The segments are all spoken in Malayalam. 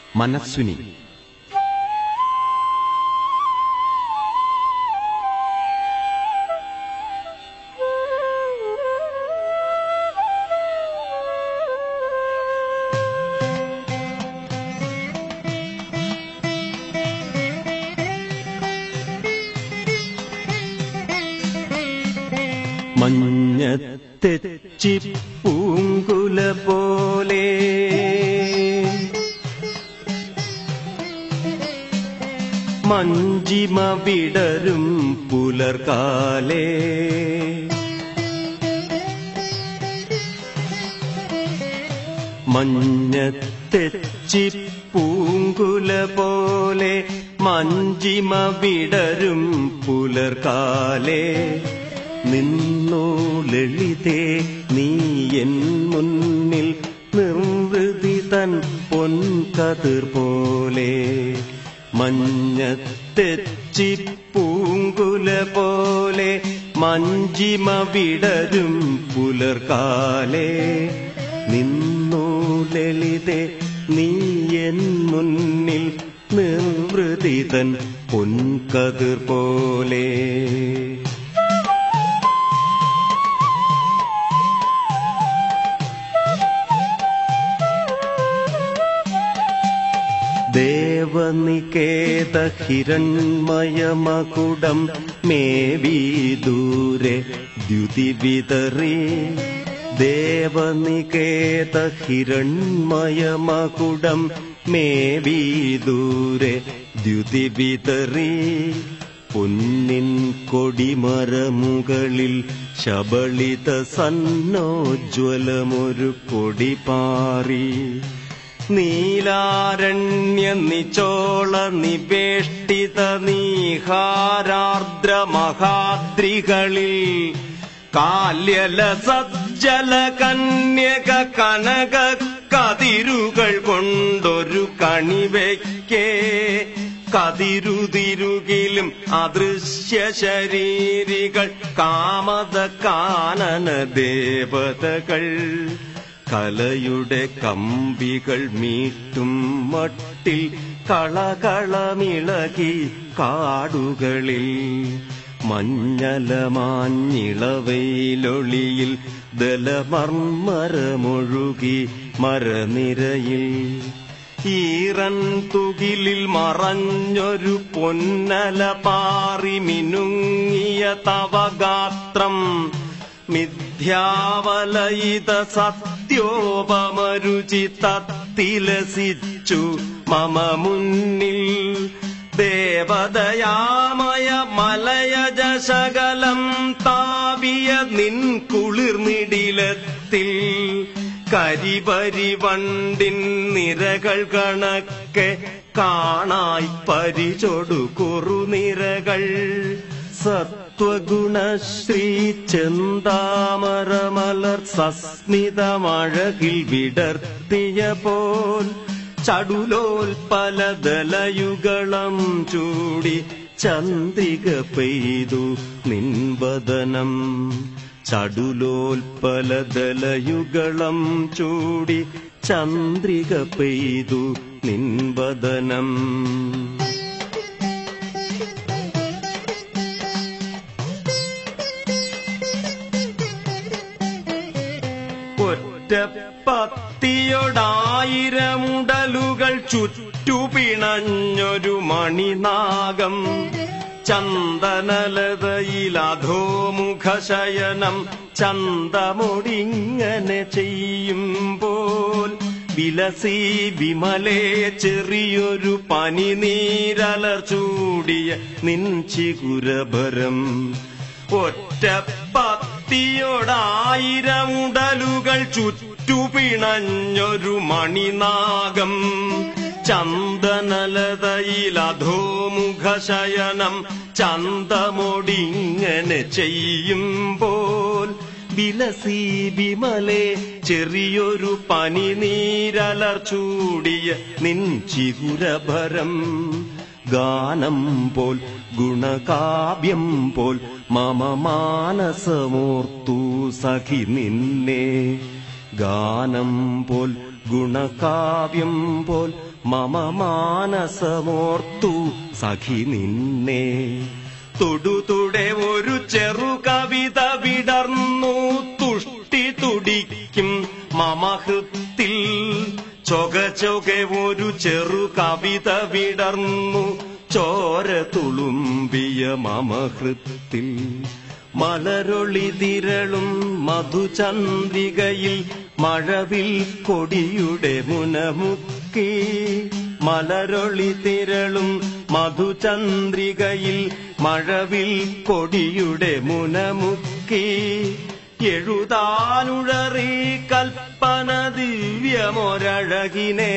മനസ്സുനി മഞ്ഞത്തെച്ചി പൂങ്കുല പോലെ മഞ്ചിമ വിടരും പുലർകാലേ മഞ്ഞത്തെച്ചി പൂങ്കുല പോലെ മഞ്ചിമ വിടരും പുലർകാലേ നിന്നു ലളിതേ നീ എൻ മുന്നിൽ നിർവൃതി തൻ പൊൻകതിർ പോലെ മഞ്ഞത്തെച്ചി പൂങ്കുല പോലെ മഞ്ചിമ വിടരും പുലർകാലേ നിന്നു ലളിതേ നീ എൻ മുന്നിൽ നിർവൃതി തൻ പൊൻകതിർ പോലെ ദേവനികേത ഹിരൺമയമകുടം മേവി ദൂരെ ദ്യുതി വിതറി ദേവനികേത ഹിരൺമയമകുടം മേവി ദൂരെ ദ്യുതി വിതറി പൊന്നിൻ കൊടിമരമുകളിൽ ശബളിത സന്നോജ്വലമൊരു കൊടി പാറി നീലാരണ്യ നിചോള നിവേഷ്ടിത നീഹാരാർദ്ര മഹാദ്രികളിൽ കാല്യല സജ്ജല കന്യക കനക കതിരുകൾ കൊണ്ടൊരു കണിവയ്ക്കേ കതിരുതിരുകിലും അദൃശ്യ ശരീരികൾ കാമത കാനന ദേവതകൾ കലയുടെ കമ്പികൾ മീട്ടും മട്ടിൽ കളകളമിളകി കാടുകളിൽ മഞ്ഞലമാഞ്ഞിളവയിലൊളിയിൽ ദലമർമരമൊഴുകി മരനിരയിൽ ഈറൻ തുകിലിൽ മറഞ്ഞൊരു പൊന്നല പാറി മിനുങ്ങിയ തവഗാത്രം മിഥ്യാവലയിത സത്യോപമരുചി തത്തിലസിച്ചു മമ മുന്നിൽ ദേവതയാമയ മലയജ ശകലം താവിയ നിൻ കുളിർമിടിലത്തിൽ കരിപരി വണ്ടിൻ നിരകൾ കണക്കെ കാണായി പരിചൊടു കുറുനിരകൾ സത്വഗുണശ്രീ ചെന്താമരമലർ സസ്മിതമഴകിൽ വിടർത്തിയ പോൽ ചടുലോൽപലദലയുഗളം ചൂടി ചന്ദ്രിക പെയ്തു നിൻവദനം ചടുലോൽപലദലയുഗളം ചൂടി ചന്ദ്രിക പെയ്തു നിൻവദനം ഒറ്റപ്പത്തിയൊടായിരമുടലുകൾ ചുറ്റുപിണഞ്ഞൊരു മണിനാഗം ചന്ദനലതയിലധോമുഖശയനം ചന്തമൊടിങ്ങനെ ചെയ്യുമ്പോൾ വിലസി വിമലേ ചെറിയൊരു പനിനീരലർ ചൂടിയ നിൻചികുരഭരം ഒറ്റപ്പത്തിയൊടായിരമുടലുകൾ ചുറ്റുപിണഞ്ഞൊരു മണിനാഗം ചന്ദനലതയിലധോമുഖശയനം ചന്തമൊടിങ്ങനെ ചെയ്യുമ്പോൾ വിലസി വിമലെ ചെറിയൊരു പനിനീരലർ ചൂടിയ നിൻചികുരഭരം ഗാനം പോൽ ഗുണകാവ്യം പോൽ മമ മാനസമോർത്തു സഖി നിന്നെ ഗാനം പോൽ ഗുണകാവ്യം പോൽ മമ മാനസമോർത്തു സഖി നിന്നെ തൊടുതുടെ ഒരു ചെറു കവിത വിടർന്നു തുഷ്ടി തുടിക്കും മമഹൃത്തിൽ ചൊക ചൊക ഒരു ചെറു കവിത വിടർന്നു ചോര തുളുമ്പിയ മമഹൃത്തിൽ മലരൊളി തിരളും മധുചന്ദ്രികയിൽ മഴവിൽ കൊടിയുടെ മുനമുക്കി മലരൊളി തിരളും മധുചന്ദ്രികയിൽ മഴവിൽ കൊടിയുടെ മുനമുക്കി എഴുതാനുഴറി കൽപ്പന ദിവ്യമൊരഴകിനെ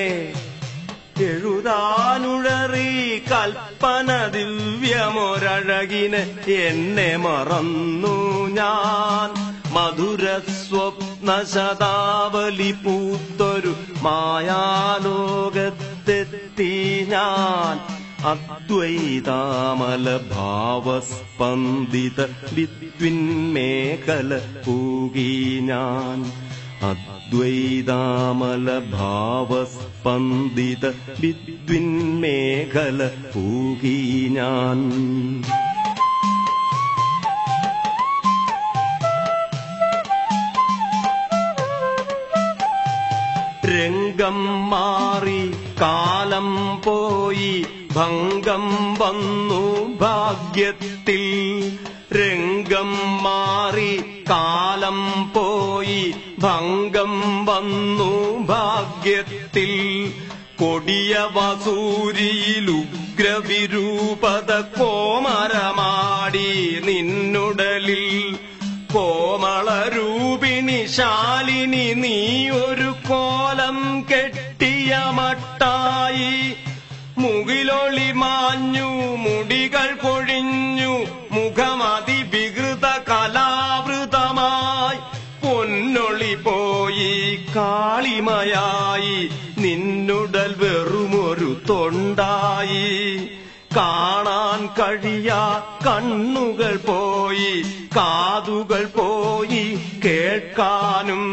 എഴുതാനുഴറി കൽപ്പന ദിവ്യമൊരഴകിന് എന്നെ മറന്നു ഞാൻ മധുര സ്വപ്ന ശതാവലി പൂത്തൊരു മായാലോകത്തെത്തി ഞാൻ അദ്വൈതാമല ഭാവസ്പന്ദിത വിദ്വിന്മേഖല പൂകി ഞാൻ അദ്വൈതാമല ഭാവസ്പന്ദിത വിദ്വിന്മേഖല പൂകി ഞാൻ രംഗം മാറി കാലം പോയി ഭംഗം വന്നു ഭാഗ്യത്തിൽ രംഗം മാറി കാലം പോയി ഭംഗം വന്നു ഭാഗ്യത്തിൽ കൊടിയ വസൂരിയിൽ ഉഗ്രവിരൂപത കോമരമാടി നിന്നുടലിൽ കോമളരൂപിണി ശാലിനി നീ ഒരു കോലം കെട്ടിയ മട്ടായി മുകിലൊളി മാഞ്ഞു മുടികൾ കൊഴിഞ്ഞു മുഖമതി വികൃത കലാവൃതമായി പൊന്നൊളി പോയി കാളിമയായി നിന്നുടൽ വെറുമൊരു തൊണ്ടായി കാണാൻ കഴിയാ കണ്ണുകൾ പോയി കാതുകൾ പോയി കേൾക്കാനും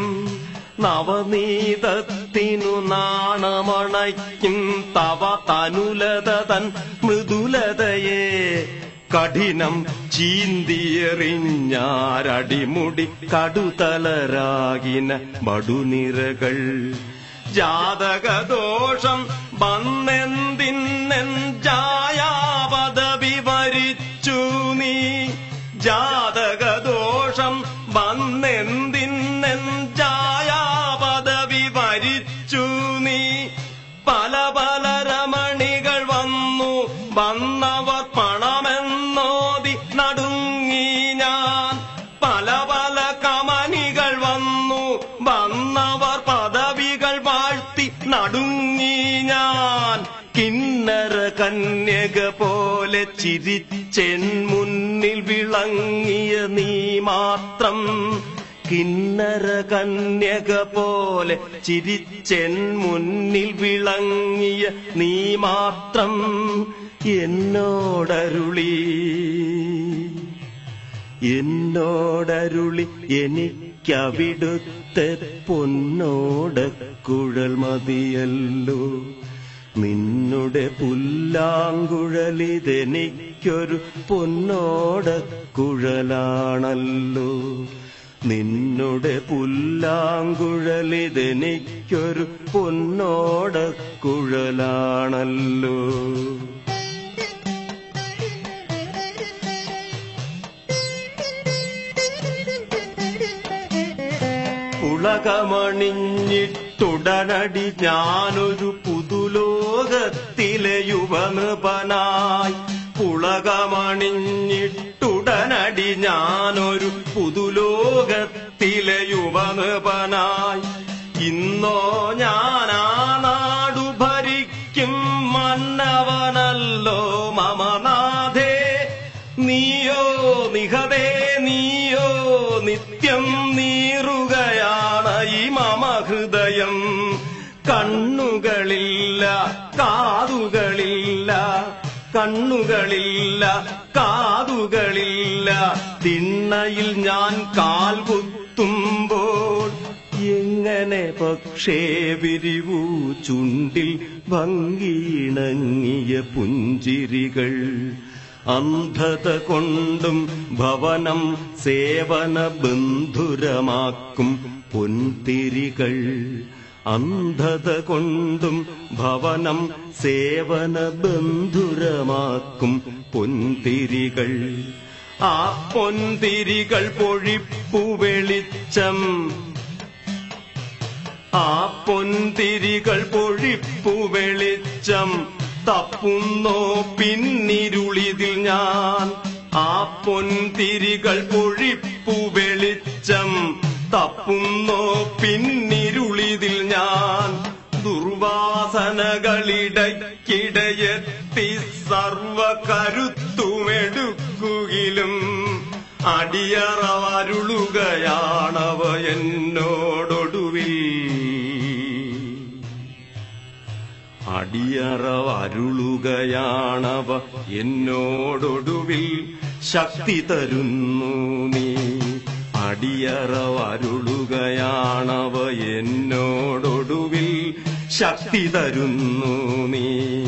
നവനീതത്തിനു നാണമണയ്ക്കും തവ തനുലത തൻ മൃദുലതയെ കഠിനം ചീന്തിയെറിഞ്ഞാരടിമുടി കടുതലരാകിന ബടുനിരകൾ ജാതകദോഷം വന്നെന്തിന്നെഞ്ചായാപദവി വരിച്ചു നീ ജാതകദോഷം വന്നെന്തിന്നെഞ്ചായാപദവി വരിച്ചു നീ പല പല രമണികൾ വന്നു വന്നവർ പണമെന്നോതി നടുങ്ങി ഞാൻ പല പല കമനികൾ വന്നു വന്നവർ പദവികൾ വാഴ്ത്തി നടുങ്ങി ഞാൻ കിന്നര കന്യക പോലെ ചിരിച്ചെൻ മുന്നിൽ വിളങ്ങിയ നീ മാത്രം കിന്നര കന്യക പോലെ ചിരിച്ചെൻ മുന്നിൽ വിളങ്ങിയ നീ മാത്രം എന്നോടരുളി എന്നോടരുളി എനിക്കവിടുത്തെ പൊന്നോട കുഴൽ മതിയല്ലോ നിന്നുടെ പുല്ലാങ്കുഴലിതെനിക്കൊരു പൊന്നോട കുഴലാണല്ലോ നിന്നുടെ പുല്ലാങ്കുഴലിതെനിക്കൊരു പൊന്നോട കുഴലാണല്ലോ പുളകമണിഞ്ഞിട്ടുടനടി ഞാനൊരു പുതുലോകത്തിലെ യുവനൃപനായി പുളകമണിഞ്ഞിട്ടുടനടി ഞാനൊരു പുതുലോകത്തിലെ യുവനൃപനായി ഇന്നോ ഞാനാ നാടു ഭരിക്കും മന്നവനല്ലോ മമനാഥേ നീയോ നിഹതേ നീയോ നിത്യം നീറുകയാണ് ഈ മമ ഹൃദയം കണ്ണുകളില്ല കാതുകളില്ല കണ്ണുകളില്ല കാതുകളില്ല തിണ്ണയിൽ ഞാൻ കാൽ കുത്തുമ്പോൾ എങ്ങനെ എങ്ങനെ പക്ഷേ വിരിവൂ ചുണ്ടിൽ ഭംഗിയിണങ്ങിയ പുഞ്ചിരികൾ അന്ധത കൊണ്ടും ഭവനം സേവന ബന്ധുരമാക്കും പൊൻതിരികൾ അന്ധത കൊണ്ടും ഭവനം സേവന ബന്ധുരമാക്കും പൊൻതിരികൾ ആ പൊൻതിരികൾ പൊഴിപ്പു വെളിച്ചം ആ പൊൻതിരികൾ പൊഴിപ്പു വെളിച്ചം തപ്പുന്നോ പിന്നിരുളിതിൽ ഞാൻ ആ പൊൻതിരികൾ പൊഴിപ്പു വെളിച്ചം തപ്പുന്നോ പിന്നിരുളിതിൽ ഞാൻ ദുർവാസനകളിടയ്ക്കിടയെത്തി സർവ കരുത്തുമെടുക്കുകിലും അടിയറ വരുളുകയാണവ എന്നോടൊടുവിൽ അടിയറ വരുളുകയാണവ എന്നോടൊടുവിൽ ശക്തി തരുന്നു നീ അടിയറ വരുളുകയാണവ എന്നോടൊടുവിൽ ശക്തി തരുന്നു നീ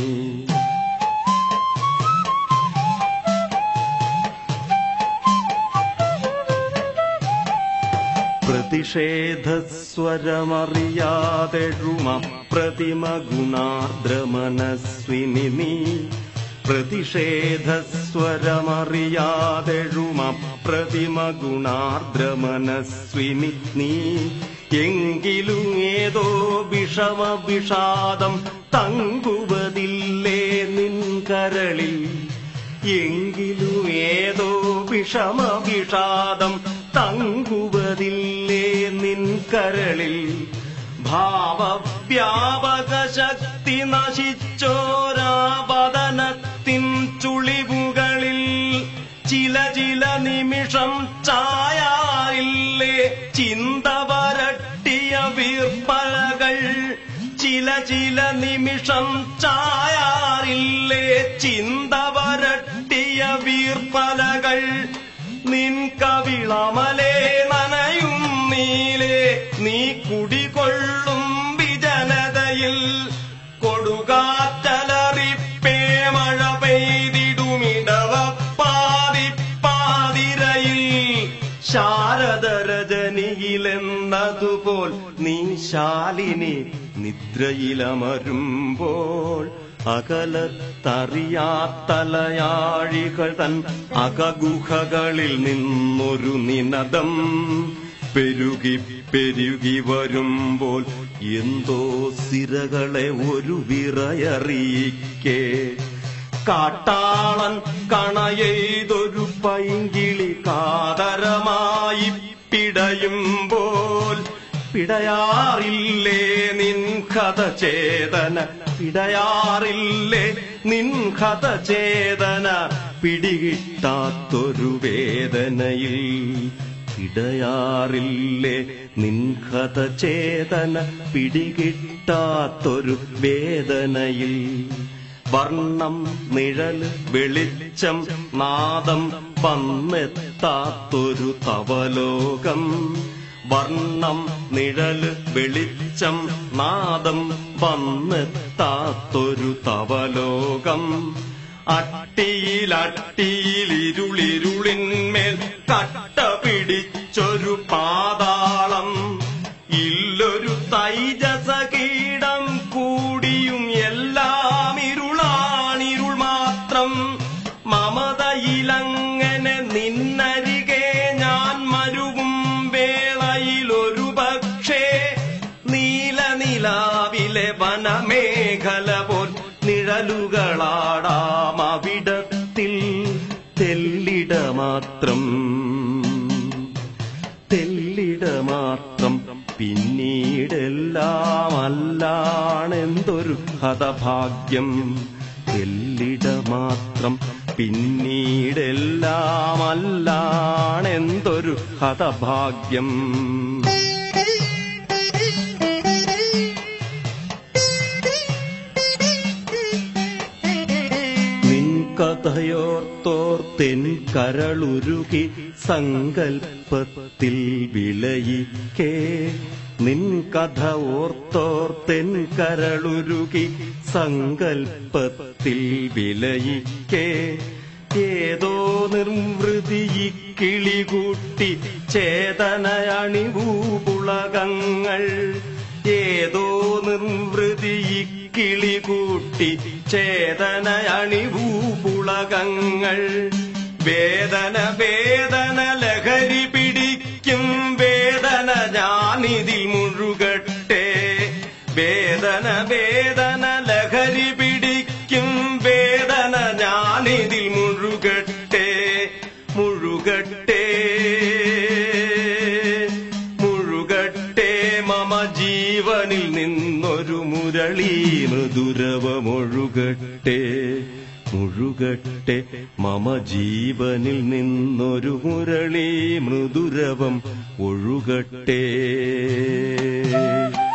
പ്രതിഷേധസ്വരമറിയാതെഴുമ പ്രതിമ ഗുണാർദ്രമനസ്വിനി നീ പ്രതിഷേധസ്വരമറിയാതെഴുമ പ്രതിമ ഗുണാർദ്രമനസ്വിനി നീ എങ്കിലും ഏതോ വിഷമ വിഷാദം തങ്കുവതില്ലേ നിൻ കരളിൽ എങ്കിലും ഏതോ വിഷമ വിഷാദം തങ്കുവതില്ലേ നിൻ കരളിൽ ഭാവവ്യാപക ശക്തി നശിച്ചോരാപതനത്തിൻ ചുളിവുകളിൽ ചില ചില നിമിഷം ചായാറില്ലേ ചിന്ത വരട്ടിയ വീർപ്പലകൾ ചില ചില നിമിഷം ചായാറില്ലേ ചിന്ത വരട്ടിയ വീർപ്പലകൾ നിൻ കവിളമലേ നനയും നീലേ നീ കുടികൊള്ളും വിജനതയിൽ കൊടുകാറ്റലറിപ്പേ മഴ പെയ്തിടുമിടവ പാതിപ്പാതിരയിൽ ശാരദരജനിയിലെന്നതുപോൽ നീ ശാലിനി നിദ്രയിലമരുമ്പോൾ അകലത്തറിയാത്തലയാഴികൾ തൻ അകഗുഹകളിൽ നിന്നൊരു നിനദം പെരുകി പെരുകി വരുമ്പോൾ എന്തോ സിരകളെ ഒരു വിറയറിയിക്കേ കാട്ടാളൻ കണയെയ്തൊരു പൈങ്കിളി കാതരമായി പിടയുമ്പോൾ പിടയാറില്ലേ നിൻ കഥ ചേതന പിടയാറില്ലേ നിൻ കഥ ചേതന പിടികിട്ടാത്തൊരു വേദനയിൽ പിടയാറില്ലേ നിൻ കഥ ചേതന പിടികിട്ടാത്തൊരു വേദനയിൽ വർണ്ണം നിഴൽ വെളിച്ചം നാദം വന്നെത്താത്തൊരു തവലോകം വർണ്ണം നിഴൽ വെളിച്ചം നാദം വന്നെത്താത്തൊരു തവലോകം അട്ടിയിലട്ടിയിലിരുളിരുളിന്മേൽ കട്ട പിടിച്ചൊരു പാതാളം ഇല്ലൊരു തൈജസ കീടം കൂടിയും എല്ലാം ഇരുളാണിരുൾ മാത്രം മമതയിലങ്ങനെ നിന്നരികെ ഞാൻ മരുവും വേളയിലൊരു പക്ഷേ നീലനിലാവിലെ വനമേഖല പോൽ നിഴലുകളാടാം അവിടത്തിൽ തെല്ലിട മാത്രം തെല്ലിട മാത്രം പിന്നീടെല്ലാം അല്ലാണെന്തൊരു ഹതഭാഗ്യം തെല്ലിട മാത്രം പിന്നീടെല്ലാം അല്ലാണെന്തൊരു ഹതഭാഗ്യം നിൻ കഥയോർത്തോർത്തെൻ കരളുരുകി സങ്കൽപ്പത്തിൽ വിളയിക്കേ നിൻ കഥ ഓർത്തോർത്തെൻ കരളുരുകി സങ്കൽപ്പത്തിൽ വിലയിക്കേ ഏതോ നിർവൃതി കിളികൂട്ടി ചേതനയണിവൂപുളകങ്ങൾ ഏതോ നിർവൃതി കിളികൂട്ടി ചേതനയണിവൂപുളകങ്ങൾ വേദന വേദന ലഹരി പിടിക്കും വേദന ഞാനിതിൽ മുഴുകട്ടെ വേദന വേദന ലഹരി പിടിക്കും വേദന ഞാനിതിൽ മുഴുകട്ടെ മുഴുകട്ടെ മുഴുകട്ടെ മമ ജീവനിൽ നിന്നൊരു മുരളി മൃദുരവമൊഴുകട്ടെ മുഴുകട്ടെ മമ ജീവനിൽ നിന്നൊരു മുരളി മൃദുരവം ഒഴുകട്ടെ